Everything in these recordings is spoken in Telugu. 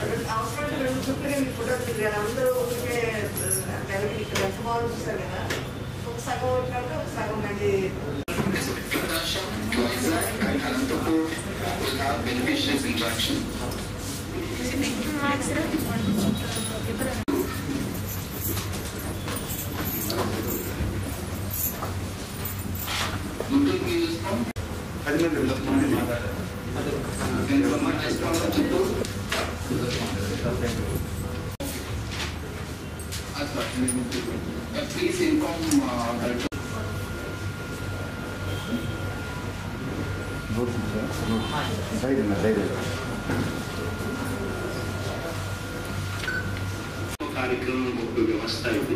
అవసరం రెండు చుట్టూ మీ ఫోటోలు దిగారు అందరూ ఊరికే నెలకి ఇక్కడ ఎంత బాగుంది చూస్తారు కదా ఒక సగం వచ్చినప్పుడు ఒక సగం మంది Vizag and Anantapur will have beneficial interaction. Gunturu is from Venkalamma is from Chittoor. That's what we need to do. Uh, Please inform uh, the కార్యక్రమం ఒక వ్యవస్థ ఇది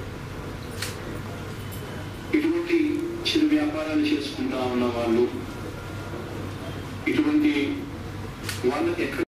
ఇటువంటి చిరు వ్యాపారాలు చేసుకుంటా ఉన్న వాళ్ళు ఇటువంటి వాళ్ళకి ఎక్కడ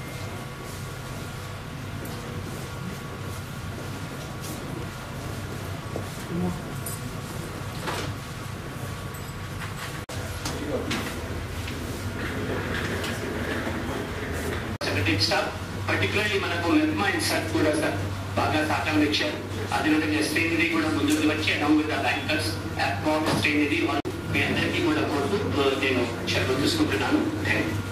సెక్రటరీ స్టాఫ్ పర్టికులర్లీ మనకు మెర్మా ఇన్సార్ కూడా సార్ బాగా సహకారం ఇచ్చారు అదేవిధంగా శ్రేణిది కూడా ముందుకు వచ్చి అడౌన్ విత్ బ్యాంకర్స్ అకౌంట్ శ్రేణిది వాళ్ళు మీ అందరికీ కూడా కోరుతూ ఆ, నేను సెలవు తీసుకుంటున్నాను థ్యాంక్ యూ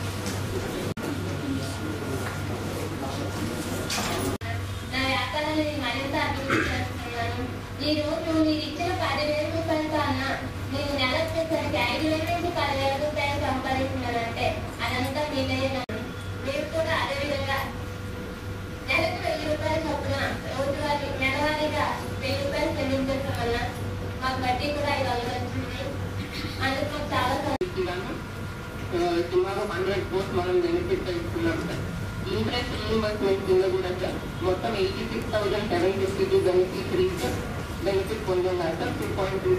నా వ్యాపారాన్ని మరింత అభివృద్ధి చేస్తున్నాను ఈ రోజు మీరు ఇచ్చిన పదివేల రూపాయల కన్నా నేను నెల వచ్చేసరికి ఐదు వేల నుంచి పదివేల రూపాయలు సంపాదిస్తున్నానంటే అదంతా మీ దయనండి మీరు కూడా అదే విధంగా నెలకు వెయ్యి రూపాయల చొప్పున రోజువారీ నెలవారీగా వెయ్యి రూపాయలు చెల్లించడం వల్ల మాకు వడ్డీ కూడా ఐదు వందలు వచ్చింది అందుకు మాకు చాలా సంతోషం. ఇస్తున్నాను ఆ, సుమారు హండ్రెడ్ కోర్స్ మనం బెనిఫిట్ ఇస్తున్నాం సార్ ఇంట్రెస్ట్ రీఇంబర్స్మెంట్ కింద కూడా సార్ మొత్తం eighty six thousand seven fifty two benefit sir benefit పొందున్నారు సార్ టూ పాయింట్ టూ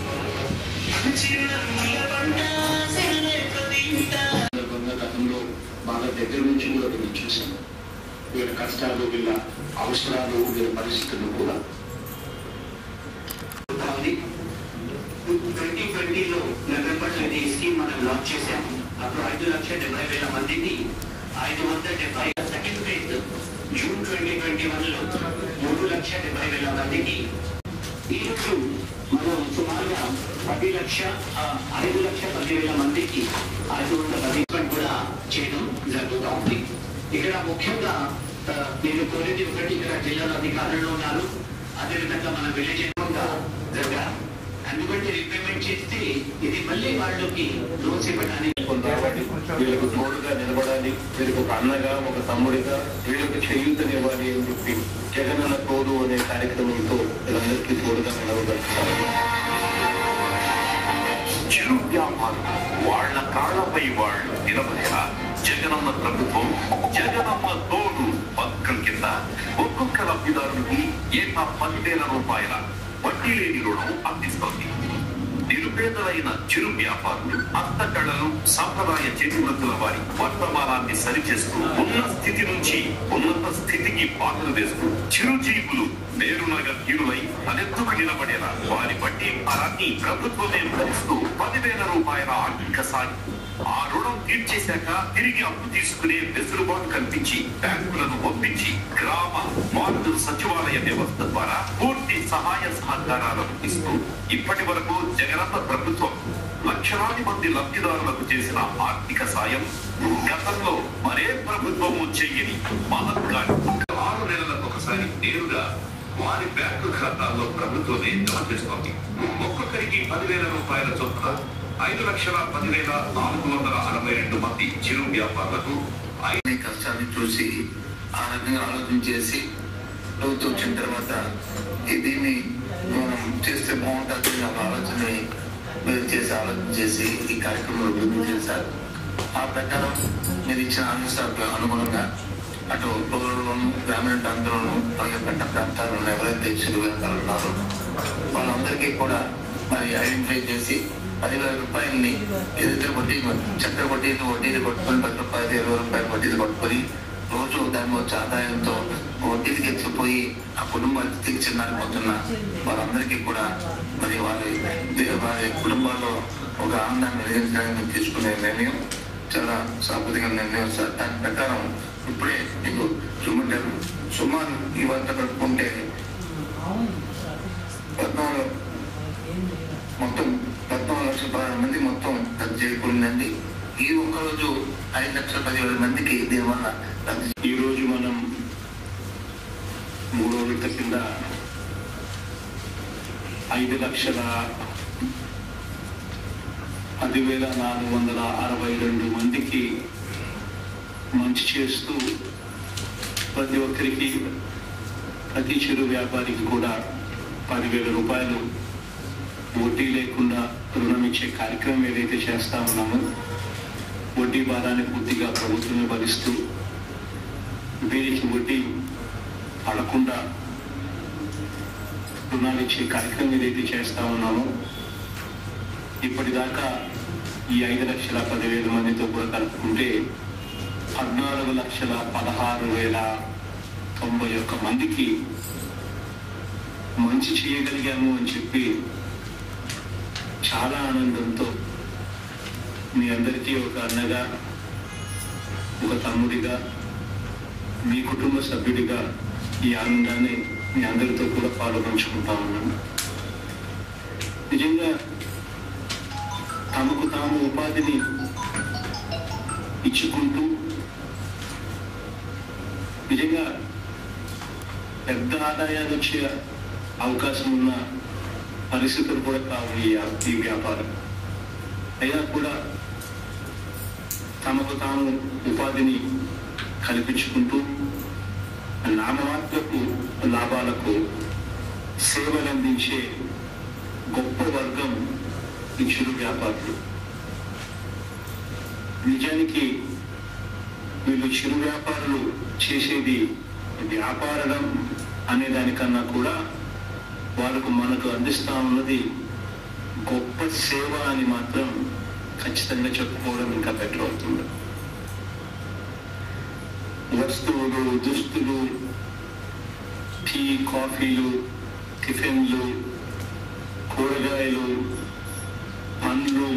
సందర్భంగా గతంలో బాగా దగ్గర నుంచి కూడా వీళ్ళు చూశాను వీళ్ళ కష్టాలు వీళ్ళ అవసరాలు వీళ్ళ పరిస్థితులు కూడా ట్వంటీ ట్వంటీలో నవంబర్లో ఇది స్కీమ్ మనం లాంచ్ చేశాము అప్పుడు ఐదు లక్షల డెబ్బై వేల మందికి ఐదు వందల డెబ్బై second phase June twenty twenty వన్లో మూడు లక్షల డెబ్బై వేల మందికి ఈరోజు మనం సుమారుగా పది లక్ష ఆ, ఐదు లక్ష పది వేల మందికి ఐదు వందల పది రూపాయలు కూడా చేయడం జరుగుతూ ఉంది ఇక్కడ ముఖ్యంగా ఆ, నేను కోరేది ఒకటి ఇక్కడ జిల్లాల అధికారులు ఉన్నారు అదేవిధంగా మన విలేజ్ జరగాలి ఎందుకంటే రిపేమెంట్ చేస్తే ఇది మళ్ళీ వాళ్ళకి లోన్స్ ఇవ్వడానికి రావాలి వీళ్ళకు తోడుగా నిలబడాలి వీళ్ళకి ఒక అన్నగా ఒక తమ్ముడిగా వీళ్ళకి చేయూతనివ్వాలి అని చెప్పి జగనన్న తోడు అనే కార్యక్రమంతో వీళ్ళందరికీ తోడుగా నిలవగలుగుతారు చిరు వ్యాపారం వాళ్ళ కాళ్ళపై వాళ్ళు నిలబడేలా జగనన్న ప్రభుత్వం జగనన్న తోడు పథకం కింద ఒక్కొక్క లబ్ధిదారునికి ఏటా పదివేల రూపాయల వడ్డీ లేని రుణం అందిస్తోంది నిరుపేదలైన చిరు వ్యాపారులు హస్తకళలు సంప్రదాయ చేతివృత్తుల వారి వర్తమానాన్ని సరిచేస్తూ ఉన్న స్థితి నుంచి ఉన్నత స్థితికి పాటలు వేస్తూ చిరుజీవులు నేరునగా తీరులై తలెత్తుకు నిలబడేలా వారి వడ్డీ భారాన్ని ప్రభుత్వమే భరిస్తూ పదివేల రూపాయల ఆర్థిక సాయం ఆ రుణం తీర్చేశాక తిరిగి అప్పు తీసుకునే వెసులుబాటు కల్పించి బ్యాంకులను ఒప్పించి గ్రామ వార్డు సచివాలయ వ్యవస్థ ద్వారా పూర్తి సహాయ సహకారాలను ఇస్తూ ఇప్పటి వరకు జగనన్న ప్రభుత్వం లక్షలాది మంది లబ్ధిదారులకు చేసిన ఆర్థిక సాయం గతంలో మరే ప్రభుత్వము చెయ్యని మహత్కారం ఆరు నెలలకు ఒకసారి నేరుగా వారి బ్యాంకు ఖాతాల్లో ప్రభుత్వమే జమ చేస్తోంది ఒక్కొక్కరికి పదివేల రూపాయల చొప్పున ఐదు లక్షల పదివేల నాలుగు వందల అరవై రెండు మంది చిరు వ్యాపారులకు అన్ని కష్టాన్ని చూసి ఆ రకంగా ఆలోచన చేసి ప్రభుత్వం వచ్చిన తర్వాత ఈ దీన్ని మనం చేస్తే బాగుంటుంది అనే ఒక ఆలోచన మీరు చేసి ఆలోచన చేసి ఈ కార్యక్రమంలో అభివృద్ధి చేశారు ఆ ప్రకారం మీరు ఇచ్చిన ఆదేశాలకు అనుగుణంగా అటు పౌరులను గ్రామీణ ప్రాంతాలను అలాగే పంట ప్రాంతాలను ఎవరైతే చిరు వ్యాపారులు ఉన్నారో వాళ్ళందరికీ కూడా మరి ఐడెంటిఫై చేసి పదివేల రూపాయలని ఏదైతే వడ్డీ చక్కెర వడ్డీలు వడ్డీలు కొట్టుకొని పది రూపాయలు ఇరవై రూపాయలు వడ్డీలు కొట్టుకొని రోజు దాని వచ్చే ఆదాయంతో వడ్డీలు తెచ్చిపోయి ఆ కుటుంబానికి తీర్చినారిపోతున్న వారందరికీ కూడా మరి వారి వారి కుటుంబాల్లో ఒక ఆనందాన్ని వెలిగించడానికి మేము తీసుకునే నిర్ణయం చాలా సాంప్రదిక నిర్ణయం సార్ దాని ప్రకారం ఇప్పుడే మీకు ఉంటారు సుమారు ఇవంతా కలుపుకుంటే పద్నాలుగు మొత్తం పద్నాలుగు లక్షల పదహారు మంది మొత్తం రద్దు చేయకూడదండి ఈ ఒక్కరోజు ఐదు లక్షల పదివేల మందికి దీనివల్ల రద్దు ఈ రోజు మనం మూడో విడత కింద ఐదు లక్షల పదివేల నాలుగు వందల అరవై రెండు మందికి మంచి చేస్తూ ప్రతి ఒక్కరికి ప్రతి చిరు వ్యాపారికి కూడా పదివేల రూపాయలు వడ్డీ లేకుండా రుణం ఇచ్చే కార్యక్రమం ఏదైతే చేస్తా ఉన్నామో వడ్డీ భారాన్ని పూర్తిగా ప్రభుత్వమే భరిస్తూ వీరికి వడ్డీ పడకుండా రుణాలు ఇచ్చే కార్యక్రమం ఏదైతే చేస్తా ఉన్నామో ఇప్పటిదాకా ఈ ఐదు లక్షల పదివేల మందితో కూడా కలుపుకుంటే పద్నాలుగు లక్షల పదహారు వేల తొంభై ఒక్క మందికి మంచి చేయగలిగాము అని చెప్పి చాలా ఆనందంతో మీ అందరికీ ఒక అన్నగా ఒక తమ్ముడిగా మీ కుటుంబ సభ్యుడిగా ఈ ఆనందాన్ని మీ అందరితో కూడా పాల్గొంచుకుంటా ఉన్నాను నిజంగా తమకు తాము ఉపాధిని ఇచ్చుకుంటూ నిజంగా పెద్ద ఆదాయాలు వచ్చే అవకాశం ఉన్న పరిస్థితులు కూడా కావు ఈ ఈ వ్యాపారం అయినా కూడా తమకు తాము ఉపాధిని కల్పించుకుంటూ నామమాత్రపు లాభాలకు సేవలు అందించే గొప్ప వర్గం ఈ చిరు వ్యాపారులు నిజానికి వీళ్ళు చిరు వ్యాపారులు చేసేది వ్యాపారం అనే దానికన్నా కూడా వాళ్ళకు మనకు అందిస్తా ఉన్నది గొప్ప సేవ అని మాత్రం ఖచ్చితంగా చెప్పుకోవడం ఇంకా బెటర్ అవుతుంది వస్తువులు దుస్తులు టీ కాఫీలు టిఫిన్లు కూరగాయలు పండ్లు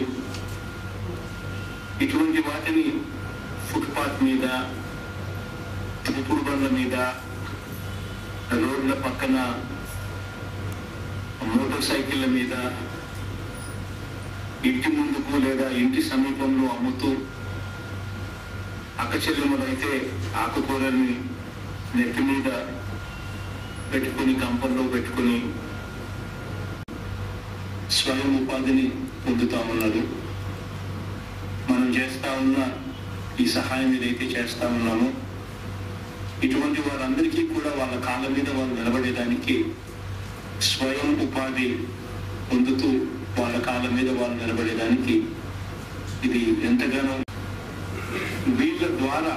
ఇటువంటి వాటిని ఫుట్పాత్ మీద తిప్పుడు బండ్ల మీద రోడ్ల పక్కన మోటార్ సైకిళ్ళ మీద ఇంటి ముందుకు లేదా ఇంటి సమీపంలో అమ్ముతూ అక్కచెల్లెములు అయితే ఆకుకూరల్ని నెత్తి మీద పెట్టుకుని గంపల్లో పెట్టుకుని స్వయం ఉపాధిని పొందుతామన్నారు మనం చేస్తా ఉన్న ఈ సహాయం ఏదైతే చేస్తా ఉన్నామో ఇటువంటి వారందరికీ కూడా వాళ్ళ కాళ్ళ మీద వాళ్ళు నిలబడేదానికి స్వయం ఉపాధి పొందుతూ వాళ్ళ కాళ్ళ మీద వాళ్ళు నిలబడేదానికి ఇది ఎంతగానో వీళ్ళ ద్వారా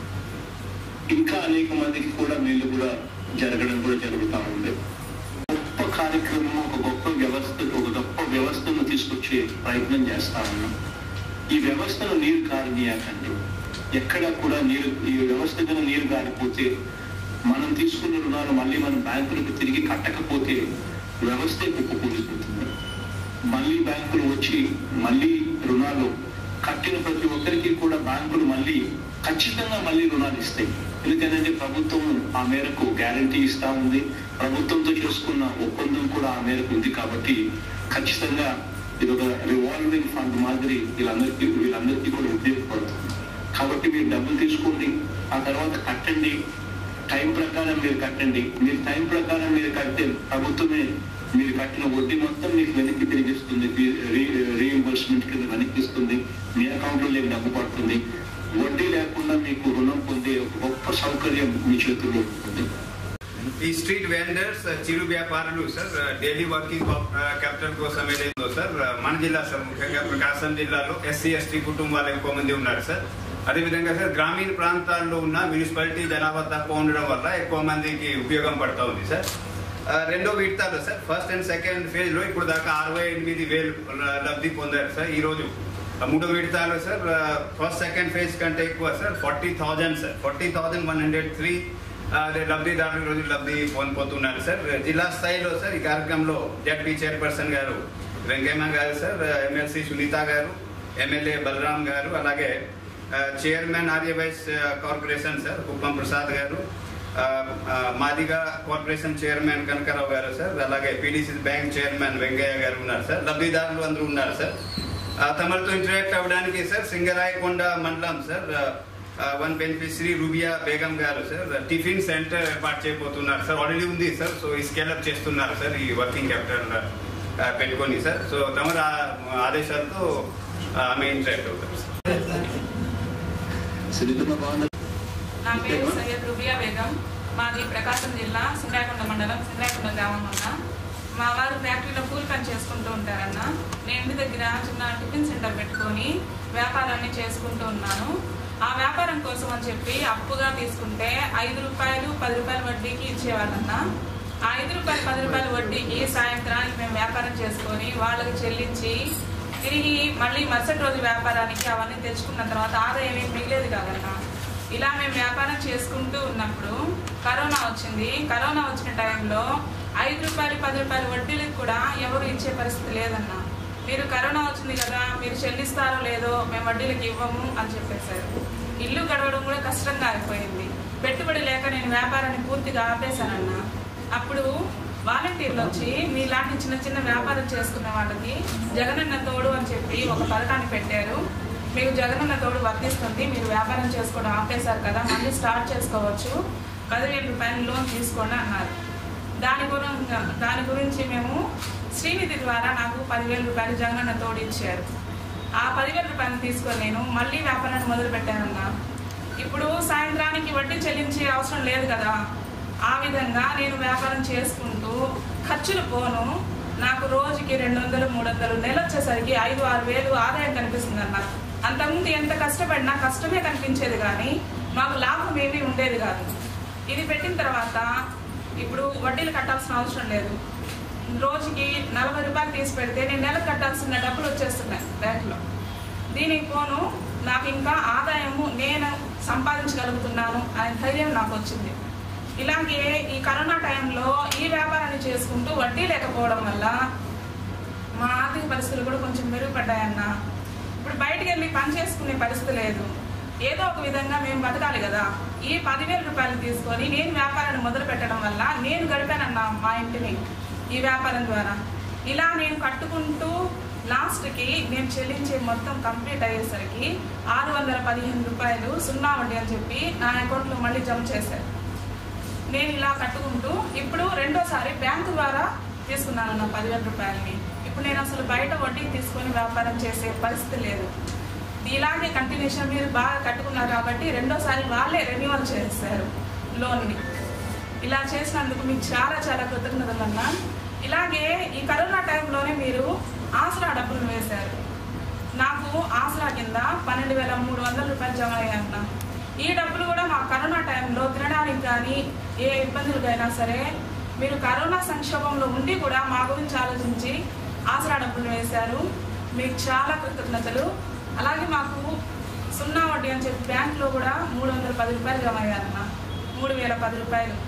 ఇంకా అనేక మందికి కూడా వీళ్ళు కూడా జరగడం కూడా జరుగుతూ ఉంది గొప్ప కార్యక్రమం ఒక గొప్ప వ్యవస్థ ఒక గొప్ప వ్యవస్థను తీసుకొచ్చే ప్రయత్నం చేస్తా ఉన్నాం ఈ వ్యవస్థను నీరు కారనీయకండి ఎక్కడ కూడా నీరు ఈ వ్యవస్థ కన్నా నీరు కారిపోతే మనం తీసుకున్న రుణాలు మళ్ళీ మనం బ్యాంకులకు తిరిగి కట్టకపోతే వ్యవస్థే కుప్పకూలిపోతుంది మళ్ళీ బ్యాంకులు వచ్చి మళ్ళీ రుణాలు కట్టిన ప్రతి ఒక్కరికి కూడా బ్యాంకులు మళ్ళీ ఖచ్చితంగా మళ్ళీ రుణాలు ఇస్తాయి ఎందుకంటే ప్రభుత్వం ఆ మేరకు గ్యారంటీ ఇస్తా ఉంది ప్రభుత్వంతో చేసుకున్న ఒప్పందం కూడా ఆ మేరకు ఉంది కాబట్టి ఖచ్చితంగా ఇది ఒక రివాల్వింగ్ ఫండ్ మాదిరి వీళ్ళందరికీ వీళ్ళందరికీ కూడా ఉపయోగపడుతుంది కాబట్టి మీరు డబ్బులు తీసుకోండి ఆ తర్వాత కట్టండి టైం ప్రకారం మీరు కట్టండి మీరు టైం ప్రకారం మీరు కడితే ప్రభుత్వమే మీరు కట్టిన వడ్డీ మొత్తం మీకు వెనక్కి తిరిగిస్తుంది రీఎంబర్స్మెంట్ కింద వెనక్కి ఇస్తుంది మీ అకౌంట్లో లేని డబ్బు పడుతుంది వడ్డీ లేకుండా మీకు రుణం పొందే ఒక గొప్ప సౌకర్యం మీ చేతుల్లో ఉంటుంది ఈ స్ట్రీట్ వెండర్స్ చిరు వ్యాపారులు సార్ డైలీ వర్కింగ్ క్యాపిటల్ కోసం ఏదైందో సార్ మన జిల్లా సార్ ముఖ్యంగా ప్రకాశం జిల్లాలో ఎస్సీ ఎస్టీ కుటుంబాలు ఎక్కువ మంది ఉన్నారు సార్ అదేవిధంగా సార్ గ్రామీణ ప్రాంతాల్లో ఉన్న మున్సిపాలిటీ జనాభా తక్కువ ఉండడం వల్ల ఎక్కువ మందికి ఉపయోగం పడుతూ ఉంది సార్ ఆ, రెండో విడతలో sir first and second phase లో ఇప్పుడు దాకా అరవై ఎనిమిది వేలు లబ్ధి పొందారు సార్ ఈ రోజు ఆ మూడో విడతలో సార్ ఫస్ట్ సెకండ్ ఫేజ్ కంటే ఎక్కువ sir forty thousand sir forty thousand one hundred three అదే లబ్ధిదారులు రోజు లబ్ధి పొందుతున్నారు సార్ జిల్లా స్థాయిలో సార్ ఈ కార్యక్రమంలో జడ్పీ చైర్పర్సన్ గారు వెంకయ్య గారు సార్ ఎమ్మెల్సీ సునీత గారు ఎమ్మెల్యే బలరాం గారు అలాగే ఆ, చైర్మన్ ఆర్యవైస్ ఆ, కార్పొరేషన్ సార్ కుప్పం ప్రసాద్ గారు ఆ, ఆ, మాదిగా కార్పొరేషన్ చైర్మన్ కనకరావు గారు సార్ అలాగే పీడీసీ బ్యాంక్ చైర్మన్ వెంకయ్య గారు ఉన్నారు సార్ లబ్ధిదారులు అందరూ ఉన్నారు సార్ ఆ, తమరితో ఇంటరాక్ట్ అవ్వడానికి సార్ సింగరాయకొండ మండలం sir one beneficiary Rubia Begum garu sir tiffin centre ఏర్పాటు చేయబోతున్నారు సార్ ఆల్రెడీ ఉంది సార్ సో ఈ స్కేలప్ చేస్తున్నారు సార్ ఈ వర్కింగ్ క్యాపిటల్ పెట్టుకొని సార్ సో తమరు ఆ- ఆదేశాలతో ఆమె ఇంటరాక్ట్ అవుతారు సార్ సునీతమ్మ బాగున్నారు నా పేరు సయ్యద్ రుబియా బేగం మాది ప్రకాశం జిల్లా సింగాయకొండ మండలం సింగాయకొండ గ్రామం అన్న మా వారు ఫ్యాక్టరీలో కూలి పని చేసుకుంటూ ఉంటారన్న నేను ఇంటి దగ్గర చిన్న టిఫిన్ సెంటర్ పెట్టుకొని వ్యాపారాన్ని చేసుకుంటూ ఉన్నాను ఆ వ్యాపారం కోసం అని చెప్పి అప్పుగా తీసుకుంటే ఐదు రూపాయలు పది రూపాయల వడ్డీకి ఇచ్చేవాళ్ళన్న ఆ ఐదు రూపాయలు పది రూపాయల వడ్డీకి సాయంత్రానికి మేము వ్యాపారం చేసుకొని వాళ్ళకి చెల్లించి తిరిగి మళ్ళీ మరుసటి రోజు వ్యాపారానికి అవన్నీ తెచ్చుకున్న తర్వాత ఆదాయం ఏం మిగిలేదు కాదన్నా ఇలా మేము వ్యాపారం చేసుకుంటూ ఉన్నప్పుడు కరోనా వచ్చింది కరోనా వచ్చిన టైంలో ఐదు రూపాయలు పది రూపాయలు వడ్డీలకు కూడా ఎవరు ఇచ్చే పరిస్థితి లేదన్నా మీరు కరోనా వచ్చింది కదా మీరు చెల్లిస్తారో లేదో మేము వడ్డీలకు ఇవ్వము అని చెప్పేశారు ఇల్లు గడవడం కూడా కష్టంగా అయిపోయింది పెట్టుబడి లేక నేను వ్యాపారాన్ని పూర్తిగా ఆపేశానన్నా అప్పుడు వాలంటీర్లు వచ్చి మీలాంటి చిన్న చిన్న వ్యాపారం చేసుకున్న వాళ్ళకి జగనన్న తోడు అని చెప్పి ఒక పథకాన్ని పెట్టారు మీకు జగనన్న తోడు వర్తిస్తుంది మీరు వ్యాపారం చేసుకోవడం ఆపేశారు కదా మళ్ళీ స్టార్ట్ చేసుకోవచ్చు పదివేల రూపాయల లోన్ తీసుకోండి అన్నారు దాని గురించి దాని గురించి మేము శ్రీనిధి ద్వారా నాకు పదివేల రూపాయలు జగనన్న తోడు ఇచ్చారు ఆ పదివేల రూపాయలు తీసుకొని నేను మళ్ళీ వ్యాపారాన్ని మొదలు పెట్టానన్నా ఇప్పుడు సాయంత్రానికి వడ్డీ చెల్లించే అవసరం లేదు కదా ఆ విధంగా నేను వ్యాపారం చేసుకుంటూ ఖర్చులు పోను నాకు రోజుకి రెండు వందలు మూడు వందలు నెల వచ్చేసరికి ఐదు ఆరు వేలు ఆదాయం కనిపిస్తుంది అన్న అంతకుముందు ఎంత కష్టపడినా కష్టమే కనిపించేది కానీ మాకు లాభం ఏమీ ఉండేది కాదు ఇది పెట్టిన తర్వాత ఇప్పుడు వడ్డీలు కట్టాల్సిన అవసరం లేదు రోజుకి నలభై రూపాయలు తీసి పెడితే నేను నెలకు కట్టాల్సిన డబ్బులు వచ్చేస్తున్నాయి బ్యాంకులో దీనికి పోను నాకు ఇంకా ఆదాయము నేను సంపాదించగలుగుతున్నాను అనే ధైర్యం నాకు వచ్చింది ఇలాగే ఈ కరోనా టైంలో ఈ వ్యాపారాన్ని చేసుకుంటూ వడ్డీ లేకపోవడం వల్ల మా ఆర్థిక పరిస్థితులు కూడా కొంచెం మెరుగుపడ్డాయన్న ఇప్పుడు బయటికి వెళ్ళి పని చేసుకునే పరిస్థితి లేదు ఏదో ఒక విధంగా మేము బతకాలి కదా ఈ పదివేల రూపాయలు తీసుకొని నేను వ్యాపారాన్ని మొదలు పెట్టడం వల్ల నేను గడిపానన్న మా ఇంటిని ఈ వ్యాపారం ద్వారా ఇలా నేను కట్టుకుంటూ లాస్ట్కి నేను చెల్లించే మొత్తం కంప్లీట్ అయ్యేసరికి ఆరు వందల పదిహేను రూపాయలు సున్నా వడ్డీ అని చెప్పి నా అకౌంట్లో మళ్ళీ జమ చేశారు నేను ఇలా కట్టుకుంటూ ఇప్పుడు రెండోసారి బ్యాంకు ద్వారా తీసుకున్నాను నా పదివేల రూపాయలని ఇప్పుడు నేను అసలు బయట వడ్డీ తీసుకొని వ్యాపారం చేసే పరిస్థితి లేదు ఇలాగే కంటిన్యూషన్ మీరు బాగా కట్టుకున్నారు కాబట్టి రెండోసారి వాళ్ళే రెన్యువల్ చేస్తారు లోన్ని ఇలా చేసినందుకు మీకు చాలా చాలా కృతజ్ఞతలు అన్నా ఇలాగే ఈ కరోనా టైంలోనే మీరు ఆసరా డబ్బులు వేశారు నాకు ఆసరా కింద పన్నెండు వేల మూడు వందల రూపాయలు జమ అయ్యాయన్న ఈ డబ్బులు కూడా మా కరోనా టైంలో తినడానికి కానీ ఏ ఇబ్బందులకైనా సరే మీరు కరోనా సంక్షోభంలో ఉండి కూడా మా గురించి ఆలోచించి ఆసరా డబ్బులు వేశారు మీకు చాలా కృతజ్ఞతలు అలాగే మాకు సున్నా వడ్డీ అని చెప్పి బ్యాంకులో కూడా మూడు వందల పది రూపాయలు జమ అయ్యారన్న మూడు వేల పది రూపాయలు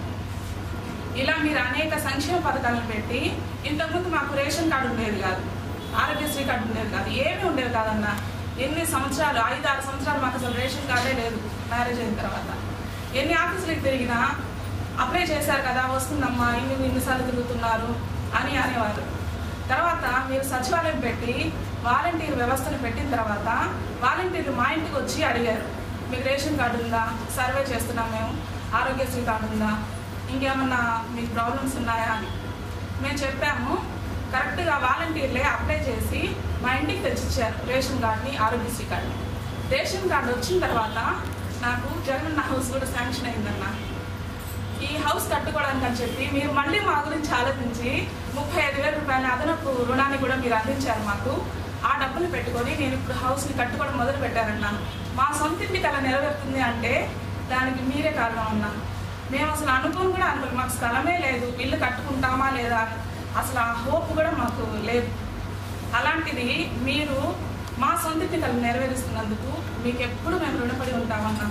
ఇలా మీరు అనేక సంక్షేమ పథకాలను పెట్టి ఇంతకుముందు మాకు రేషన్ కార్డు ఉండేది కాదు ఆరోగ్యశ్రీ కార్డు ఉండేది కాదు ఏమీ ఉండేది కాదన్న ఎన్ని సంవత్సరాలు ఐదు ఆరు సంవత్సరాలు మాకు అసలు రేషన్ కార్డే లేదు మ్యారేజ్ అయిన తర్వాత ఎన్ని ఆఫీసులకు తిరిగినా అప్లై చేశారు కదా వస్తుందమ్మా ఇన్ని ఇన్నిసార్లు తిరుగుతున్నారు అని అనేవారు తర్వాత మీరు సచివాలయం పెట్టి వాలంటీర్ వ్యవస్థను పెట్టిన తర్వాత వాలంటీర్లు మా ఇంటికి వచ్చి అడిగారు మీకు రేషన్ కార్డు ఉందా సర్వే చేస్తున్నాం మేము ఆరోగ్యశ్రీ కార్డు ఉందా ఇంకేమన్నా మీకు ప్రాబ్లమ్స్ ఉన్నాయా అని మేము చెప్పాము కరెక్ట్గా వాలంటీర్లే అప్లై చేసి మా ఇంటికి తెచ్చిచ్చారు రేషన్ కార్డుని ఆరోగ్యశ్రీ కార్డుని రేషన్ కార్డు వచ్చిన తర్వాత నాకు జగనన్న హౌస్ కూడా శాంక్షన్ అయిందన్న ఈ హౌస్ కట్టుకోవడానికి అని చెప్పి మీరు మళ్ళీ మా గురించి ఆలోచించి ముప్పై ఐదు వేల రూపాయల అదనపు రుణాన్ని కూడా మీరు అందించారు మాకు ఆ డబ్బులు పెట్టుకొని నేను ఇప్పుడు హౌస్ని కట్టుకోవడం మొదలు పెట్టారన్న మా సొంత ఇంటికి అలా నెరవేరుతుంది అంటే దానికి మీరే కారణం అన్నా మేము అసలు అనుకోని కూడా అనుకోలేదు మాకు స్థలమే లేదు ఇల్లు కట్టుకుంటామా లేదా అని అసలు ఆ హోప్ కూడా మాకు లేదు అలాంటిది మీరు మా సొంత ఇంటికలు నెరవేరుస్తున్నందుకు మీకు ఎప్పుడు మేము రుణపడి ఉంటామన్నా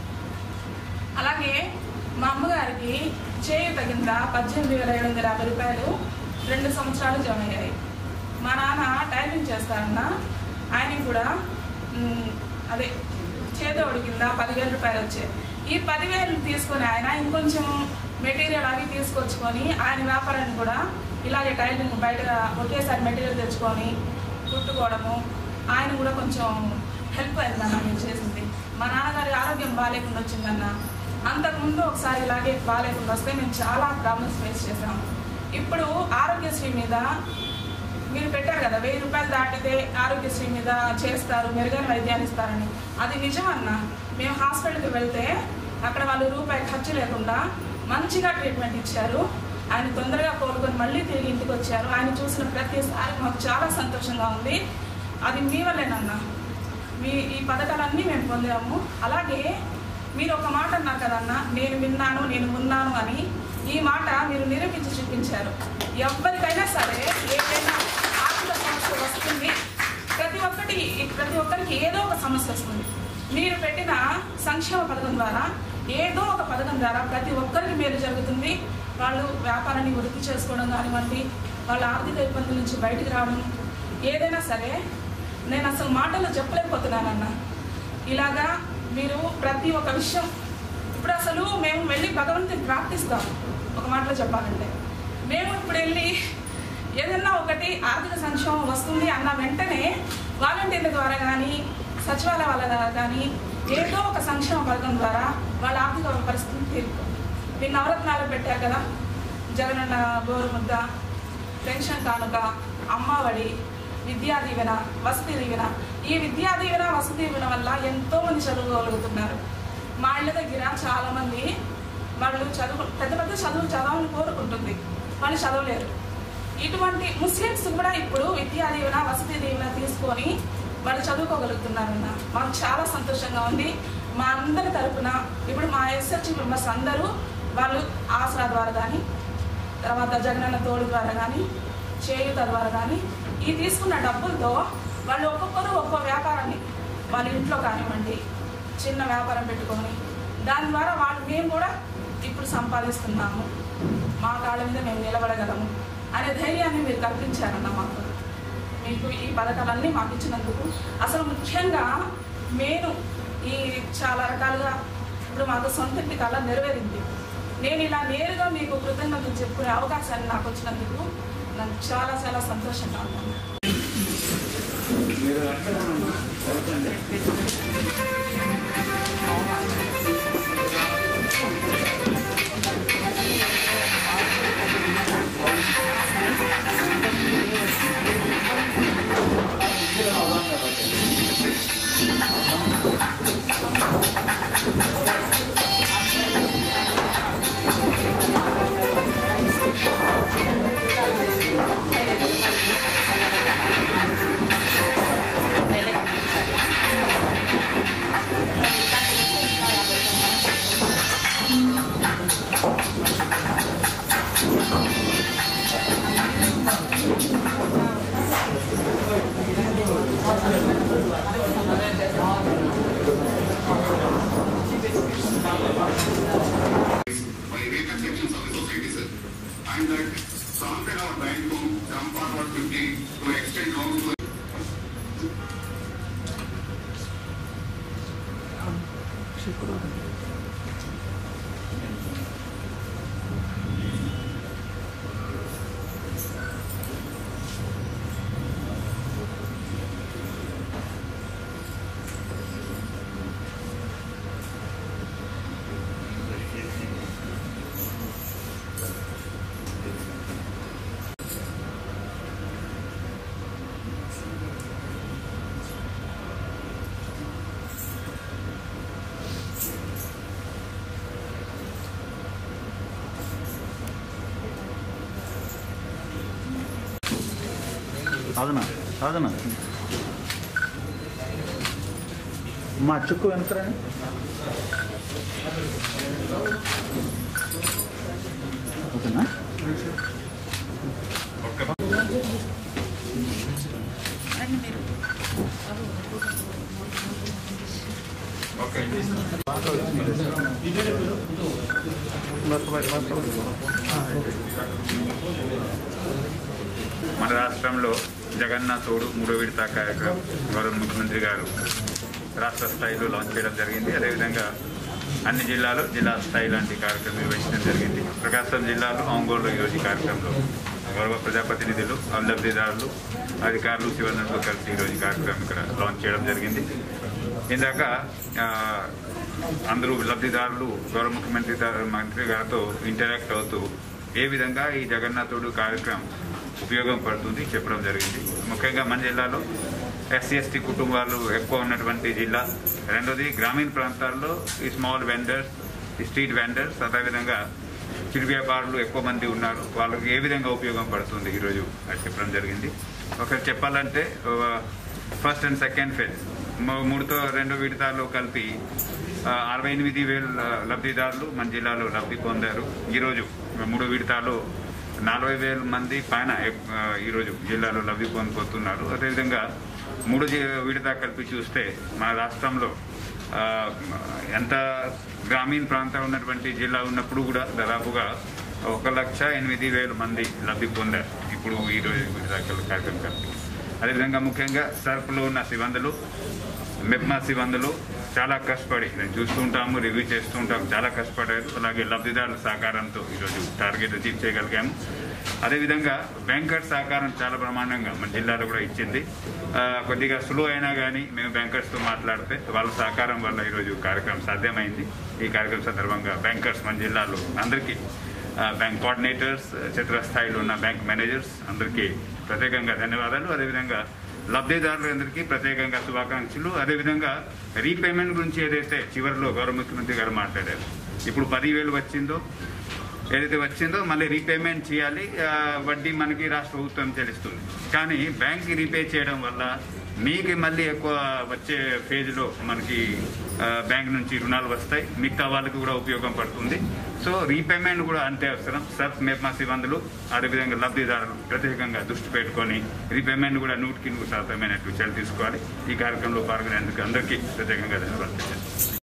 అలాగే మా అమ్మగారికి చేయి తగిన పద్దెనిమిది వేల ఏడు వందల యాభై రూపాయలు రెండు సంవత్సరాలు జమ అయ్యాయి మా నాన్న టైపింగ్ చేస్తారన్న ఆయనకి కూడా మ్, అదే చేదోడి కింద పదివేల రూపాయలు వచ్చాయి ఈ పదివేలు తీసుకొని ఆయన ఇంకొంచెం మెటీరియల్ అవి తీసుకొచ్చుకొని ఆయన వ్యాపారాన్ని కూడా ఇలాగే టైలింగ్ బయట ఒకేసారి మెటీరియల్ తెచ్చుకొని కుట్టుకోవడము ఆయన కూడా కొంచెం హెల్ప్ అయిందన్న నేను చేసింది మా నాన్నగారి ఆరోగ్యం బాగాలేకుండా వచ్చిందన్న అంతకుముందు ఒకసారి ఇలాగే బాగాలేకుండా వస్తే మేము చాలా ప్రాబ్లమ్స్ ఫేస్ చేసాము ఇప్పుడు ఆరోగ్యశ్రీ మీద మీరు పెట్టారు కదా వెయ్యి రూపాయలు దాటితే ఆరోగ్యశ్రీ మీద చేస్తారు మెరుగైన వైద్యాన్ని ఇస్తారని అది నిజం అన్న మేము హాస్పిటల్కి వెళ్తే అక్కడ వాళ్ళు రూపాయి ఖర్చు లేకుండా మంచిగా ట్రీట్మెంట్ ఇచ్చారు ఆయన తొందరగా కోలుకొని మళ్ళీ తిరిగి ఇంటికి వచ్చారు ఆయన చూసిన ప్రతిసారి మాకు చాలా సంతోషంగా ఉంది అది మీ వల్లేనన్నా మీ ఈ పథకాలన్నీ మేము పొందాము అలాగే మీరు ఒక మాట అన్నారు కదన్నా నేను విన్నాను నేను ఉన్నాను అని ఈ మాట మీరు నిరూపించి చూపించారు ఎవరికైనా సరే ఏదైనా ఆర్థిక సమస్య వస్తుంది ప్రతి ఒక్కటి ప్రతి ఒక్కరికి ఏదో ఒక సమస్య వస్తుంది మీరు పెట్టిన సంక్షేమ పథకం ద్వారా ఏదో ఒక పథకం ద్వారా ప్రతి ఒక్కరికి మేలు జరుగుతుంది వాళ్ళు వ్యాపారాన్ని వృద్ధి చేసుకోవడం కానివ్వండి వాళ్ళ ఆర్థిక ఇబ్బందుల నుంచి బయటికి రావడం ఏదైనా సరే నేను అసలు మాటలు చెప్పలేకపోతున్నానన్న ఇలాగా మీరు ప్రతి ఒక్క విషయం ఇప్పుడు అసలు మేము వెళ్ళి భగవంతుని ప్రార్థిస్తాం ఒక మాటలో చెప్పాలంటే మేము ఇప్పుడు వెళ్ళి ఏదన్నా ఒకటి ఆర్థిక సంక్షేమం వస్తుంది అన్న వెంటనే వాలంటీర్ల ద్వారా కానీ సచివాలయ వాళ్ళ ద్వారా కానీ ఏదో ఒక సంక్షేమ పథకం ద్వారా వాళ్ళ ఆర్థిక పరిస్థితిని తీర్పు మీరు నవరత్నాలు పెట్టారు కదా జగనన్న గోరు ముద్ద పెన్షన్ కానుక అమ్మఒడి విద్యా దీవెన వసతి దీవెన ఈ విద్యా దీవెన వసతి దీవెన వల్ల ఎంతో మంది చదువుకోగలుగుతున్నారు మా ఇళ్ళ దగ్గర చాలా మంది వాళ్ళు చదువు పెద్ద పెద్ద చదువులు చదవాలని కోరుకుంటుంది వాళ్ళు చదవలేరు ఇటువంటి ముస్లిమ్స్ కూడా ఇప్పుడు విద్యా దీవెన వసతి దీవెన తీసుకొని వాళ్ళు చదువుకోగలుగుతున్నారన్న మాకు చాలా సంతోషంగా ఉంది మా అందరి తరపున ఇప్పుడు మా ఎస్ఎస్టీ మెంబర్స్ అందరూ వాళ్ళు ఆసరా ద్వారా కానీ తర్వాత జగనన్న తోడు ద్వారా కానీ చేయుత ద్వారా కానీ ఈ తీసుకున్న డబ్బులతో వాళ్ళు ఒక్కొక్కరు ఒక్కో వ్యాపారాన్ని వాళ్ళ ఇంట్లో కానివ్వండి చిన్న వ్యాపారం పెట్టుకొని దాని ద్వారా వాళ్ళు మేము కూడా ఇప్పుడు సంపాదిస్తున్నాము మా కాళ్ళ మీద మేము నిలబడగలము అనే ధైర్యాన్ని మీరు కల్పించారన్న మాకు మీకు ఈ పథకాలన్నీ మాకు ఇచ్చినందుకు అసలు ముఖ్యంగా నేను ఈ చాలా రకాలుగా ఇప్పుడు మాకు సొంత ఇంటి కళ నెరవేరింది నేను ఇలా నేరుగా మీకు కృతజ్ఞతలు చెప్పుకునే అవకాశాన్ని నాకు వచ్చినందుకు నాకు చాలా చాలా సంతోషంగా ఉన్నాను by vacant sections of the society, sir. And that prompted our bank to jump forward quickly to extend loans to అవునా అవునా మా చుక్కు వెనకరండి ఓకేనా మన రాష్ట్రంలో జగన్న తోడు మూడో విడత కార్యక్రమం గౌరవ ముఖ్యమంత్రి గారు రాష్ట్ర స్థాయిలో లాంచ్ చేయడం జరిగింది అదేవిధంగా అన్ని జిల్లాలో జిల్లా స్థాయి లాంటి కార్యక్రమం నిర్వహించడం జరిగింది ప్రకాశం జిల్లాలో ఒంగోలు ఈరోజు ఈ కార్యక్రమంలో గౌరవ ప్రజాప్రతినిధులు లబ్ధిదారులు అధికారులు శివనటులు కలిసి ఈరోజు ఈ కార్యక్రమం ఇక్కడ లాంచ్ చేయడం జరిగింది ఇందాక ఆ, అందరూ లబ్ధిదారులు గౌరవ ముఖ్యమంత్రి దా- మంత్రి గారితో ఇంటరాక్ట్ అవుతూ ఏ విధంగా ఈ జగన్నాథుడు కార్యక్రమం ఉపయోగం పడుతుంది చెప్పడం జరిగింది ముఖ్యంగా మన జిల్లాలో ఎస్సీ ఎస్టీ కుటుంబాలు ఎక్కువ ఉన్నటువంటి జిల్లా రెండోది గ్రామీణ ప్రాంతాల్లో ఈ స్మాల్ వెండర్స్ ఈ స్ట్రీట్ వెండర్స్ అదేవిధంగా చిరు వ్యాపారులు ఎక్కువ మంది ఉన్నారు వాళ్ళకి ఏ విధంగా ఉపయోగం పడుతుంది ఈరోజు అది చెప్పడం జరిగింది ఒకటి చెప్పాలంటే ఫస్ట్ అండ్ సెకండ్ ఫేజ్ మూ- మూడుతో రెండు విడతాల్లో కలిపి ఆ, అరవై ఎనిమిది వేల లబ్ధిదారులు మన జిల్లాలో లబ్ధి పొందారు ఈరోజు మూడు విడతాల్లో నలభై వేల మంది పైన ఎక్- ఆ, ఈరోజు జిల్లాలో లబ్ధి పొందుతున్నారు అదేవిధంగా మూడు జి- విడత కలిపి చూస్తే మన రాష్ట్రంలో ఆ, ఎంత గ్రామీణ ప్రాంతం ఉన్నటువంటి జిల్లా ఉన్నప్పుడు కూడా దాదాపుగా ఒక లక్ష ఎనిమిది వేల మంది లబ్ధి పొందారు ఇప్పుడు ఈరోజు విడత కార్యక్రమం కలిపి అదేవిధంగా ముఖ్యంగా సర్పులో ఉన్న సిబ్బందులు మెప్మా సిబ్బందులు చాలా కష్టపడి నేను చూస్తుంటాము రివ్యూ చేస్తుంటాము చాలా కష్టపడారు అలాగే లబ్ధిదారుల సహకారంతో ఈరోజు టార్గెట్ అచీవ్ చేయగలిగాము అదేవిధంగా బ్యాంకర్స్ సహకారం చాలా ప్రమాణంగా మన జిల్లాలో కూడా ఇచ్చింది ఆ, కొద్దిగా స్లో అయినా కానీ మేము బ్యాంకర్స్తో మాట్లాడితే వాళ్ళ సహకారం వల్ల ఈరోజు కార్యక్రమం సాధ్యమైంది ఈ కార్యక్రమం సందర్భంగా బ్యాంకర్స్ మన జిల్లాలో అందరికీ ఆ, బ్యాంక్ కోఆర్డినేటర్స్ క్షేత్రస్థాయిలో ఉన్న బ్యాంక్ మేనేజర్స్ అందరికీ ప్రత్యేకంగా ధన్యవాదాలు అదేవిధంగా లబ్ధిదారులందరికీ ప్రత్యేకంగా శుభాకాంక్షలు అదేవిధంగా రీపేమెంట్ గురించి ఏదైతే చివరిలో గౌరవ ముఖ్యమంత్రి గారు మాట్లాడారు ఇప్పుడు పదివేలు వచ్చిందో ఏదైతే వచ్చిందో మళ్ళీ రీపేమెంట్ చేయాలి ఆ, వడ్డీ మనకి రాష్ట్ర ప్రభుత్వం చెల్లిస్తుంది కానీ బ్యాంక్ రీపే చేయడం వల్ల మీకు మళ్ళీ ఎక్కువ వచ్చే ఫేజ్లో మనకి ఆ, బ్యాంక్ నుంచి రుణాలు వస్తాయి మిగతా వాళ్ళకి కూడా ఉపయోగం పడుతుంది సో రీపేమెంట్ కూడా అంతే అవసరం సర్ఫ్ మేప్మా సిబ్బందులు అదేవిధంగా లబ్ధిదారులు ప్రత్యేకంగా దృష్టి పెట్టుకొని రీపేమెంట్ కూడా నూటికి నూరు శాతమైనట్టు చర్యలు తీసుకోవాలి ఈ కార్యక్రమంలో పాల్గొనేందుకు అందరికీ ప్రత్యేకంగా ధన్యవాదాలు